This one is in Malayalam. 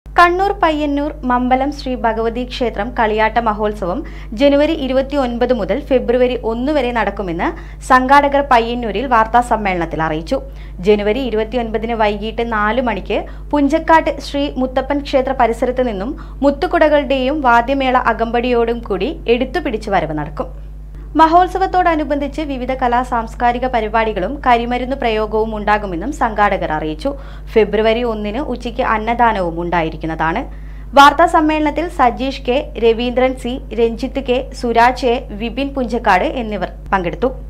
കണ്ണൂർ പയ്യന്നൂർ മമ്പലം ശ്രീ ഭഗവതി ക്ഷേത്രം കളിയാട്ട മഹോത്സവം ജനുവരി ഇരുപത്തി ഒൻപത് മുതൽ ഫെബ്രുവരി ഒന്ന് വരെ നടക്കുമെന്ന് സംഘാടകർ പയ്യന്നൂരിൽ വാർത്താ സമ്മേളനത്തിൽ അറിയിച്ചു ജനുവരി ഇരുപത്തിയൊൻപതിന് വൈകിട്ട് നാല് മണിക്ക് പുഞ്ചക്കാട്ട് ശ്രീ മുത്തപ്പൻ ക്ഷേത്ര പരിസരത്ത് നിന്നും മുത്തുകുടകളുടെയും വാദ്യമേള അകമ്പടിയോടും കൂടി എടുത്തുപിടിച്ചു വരവ് നടക്കും മഹോത്സവത്തോടനുബന്ധിച്ച് വിവിധ കലാ സാംസ്കാരിക പരിപാടികളും കരിമരുന്ന് പ്രയോഗവും ഉണ്ടാകുമെന്നും സംഘാടകർ അറിയിച്ചു ഫെബ്രുവരി ഒന്നിന് ഉച്ചയ്ക്ക് അന്നദാനവും ഉണ്ടായിരിക്കുന്നതാണ് വാർത്താ സമ്മേളനത്തിൽ Sajeesh K Raveendran C Ranjith K Suraj A Vipin Punchakkad എന്നിവർ പങ്കെടുത്തു